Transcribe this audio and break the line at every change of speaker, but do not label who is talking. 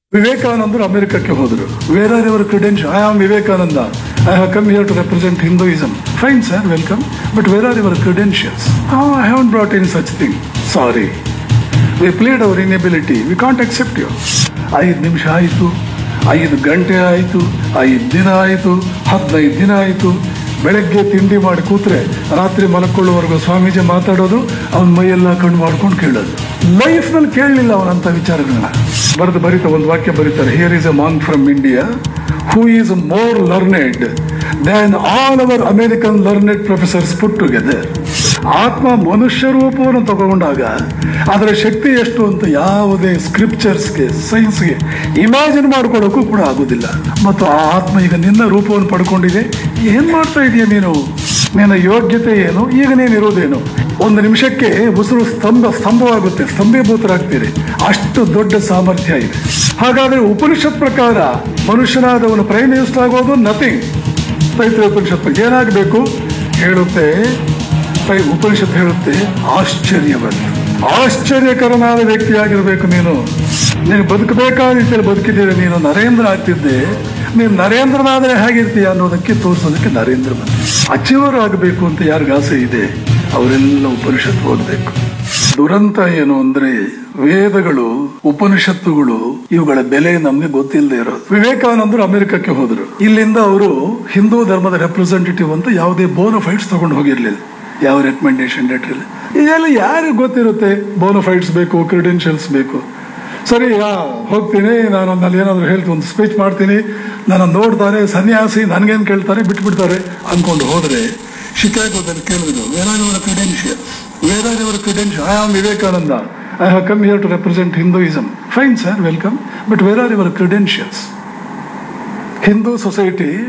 ವಿವೇಕಾನಂದರು ಅಮೆರಿಕಕ್ಕೆ ಹೋದರು where are your credential I am Vivekananda I have come here to represent Hinduism fine sir welcome but where are your credentials I have brought in such thing sorry we played our inability we can't accept you ಐದು ನಿಮಿಷ ಆಯಿತು ಐದು ಗಂಟೆ ಆಯಿತು ಐದು ದಿನ ಆಯಿತು ಹದಿನೈದು ದಿನ ಆಯಿತು ಬೆಳಗ್ಗೆ ತಿಂಡಿ ಮಾಡಿ ಕೂತ್ರೆ ರಾತ್ರಿ ಮಲ್ಕೊಳ್ಳುವವರೆಗೂ ಸ್ವಾಮೀಜಿ ಮಾತಾಡೋದು ಅವನ ಮೈಯೆಲ್ಲ ಕಣ್ಣು ಮಾಡ್ಕೊಂಡು ಕೇಳೋದು ಲೈಫ್ನಲ್ಲಿ ಕೇಳಲಿಲ್ಲ ಅವನಂಥ ವಿಚಾರಗಳನ್ನ ಬರೆದು ಬರೀತಾ ಒಂದು ವಾಕ್ಯ ಬರೀತಾರೆ here is a monk from India who is more learned than all our American learned professors put together ಆತ್ಮ ಮನುಷ್ಯ ರೂಪವನ್ನು ತಗೊಂಡಾಗ ಅದರ ಶಕ್ತಿ ಎಷ್ಟು ಅಂತ ಯಾವುದೇ ಸ್ಕ್ರಿಪ್ಚರ್ಸ್ಗೆ ಸೈನ್ಸ್ಗೆ ಇಮ್ಯಾಜಿನ್ ಮಾಡ್ಕೊಳ್ಳೋಕ್ಕೂ ಕೂಡ ಆಗೋದಿಲ್ಲ ಮತ್ತು ಆ ಆತ್ಮ ಈಗ ನಿನ್ನ ರೂಪವನ್ನು ಪಡ್ಕೊಂಡಿದೆ ಏನ್ ಮಾಡ್ತಾ ಇದೀಯ ನೀನು ನಿನ್ನ ಯೋಗ್ಯತೆ ಏನು ಈಗ ನೀನು ಇರೋದೇನು ಒಂದು ನಿಮಿಷಕ್ಕೆ ಉಸಿರು ಸ್ತಂಭ ಸ್ತಂಭವಾಗುತ್ತೆ ಸ್ತಂಭೀಭೂತರಾಗ್ತೀರಿ ಅಷ್ಟು ದೊಡ್ಡ ಸಾಮರ್ಥ್ಯ ಇದೆ ಹಾಗಾದ್ರೆ ಉಪನಿಷತ್ ಪ್ರಕಾರ ಮನುಷ್ಯನಾದವನು ಪ್ರೈಮಿನಿಸ್ಟರ್ ನಥಿಂಗ್ ತೈತ್ರ ಉಪನಿಷತ್ ಏನಾಗಬೇಕು ಹೇಳುತ್ತೆ ತೈ ಉಪನಿಷತ್ ಹೇಳುತ್ತೆ ಆಶ್ಚರ್ಯವಂತ ಆಶ್ಚರ್ಯಕರನಾದ ವ್ಯಕ್ತಿಯಾಗಿರ್ಬೇಕು ನೀನು ನೀನು ಬದುಕಬೇಕಾದ ರೀತಿಯಲ್ಲಿ ಬದುಕಿದ್ದೀರಿ ನೀನು ನರೇಂದ್ರ ಆಗ್ತಿದ್ದೆ ನೀನು ನರೇಂದ್ರನಾದರೆ ಹೇಗಿರ್ತೀಯ ಅನ್ನೋದಕ್ಕೆ ತೋರಿಸೋದಕ್ಕೆ ನರೇಂದ್ರ ಬಂದ ಅಚೀವರ್ ಆಗಬೇಕು ಅಂತ ಯಾರಿಗ ಆಸೆ ಇದೆ ಅವರೆಲ್ಲ ಉಪನಿಷತ್ ಓದಬೇಕು ದುರಂತ ಏನು ಅಂದ್ರೆ ವೇದಗಳು ಉಪನಿಷತ್ತುಗಳು ಇವುಗಳ ಬೆಲೆ ನಮ್ಗೆ ಗೊತ್ತಿಲ್ಲದೆ ಇರೋದು ವಿವೇಕಾನಂದರು ಅಮೆರಿಕಕ್ಕೆ ಹೋದರು ಇಲ್ಲಿಂದ ಅವರು ಹಿಂದೂ ಧರ್ಮದ ರೆಪ್ರೆಸೆಂಟೇಟಿವ್ ಅಂತ ಯಾವುದೇ ಬೋನಫೈಟ್ಸ್ ತಗೊಂಡು ಹೋಗಿರ್ಲಿಲ್ಲ ಯಾವ ರೆಕಮೆಂಡೇಶನ್ ಲೆಟರ್ ಇಲ್ಲ ಇದೆಲ್ಲ ಯಾರಿಗೆ ಗೊತ್ತಿರುತ್ತೆ ಬೋನಫೈಟ್ಸ್ ಬೇಕು ಕ್ರಿಡೆನ್ಷಿಯಲ್ಸ್ ಬೇಕು ಸರಿ ಯಾ ಹೋಗ್ತೀನಿ ನಾನು ಅಲ್ಲಿ ಏನಾದರೂ ಹೇಳ್ತೀನಿ ಒಂದು ಸ್ಪೀಚ್ ಮಾಡ್ತೀನಿ ನನ್ನ ನೋಡ್ತಾರೆ ಸನ್ಯಾಸಿ ನನಗೇನು ಕೇಳ್ತಾರೆ ಬಿಟ್ಬಿಡ್ತಾರೆ ಅಂದ್ಕೊಂಡು ಹೋದರೆ ಶಿಕಾಗೋದಲ್ಲಿ ಕೇಳಿದ್ರು where are your credential where are your credential I am Vivekananda I have come here to represent Hinduism fine sir welcome but where are your credentials Hindu society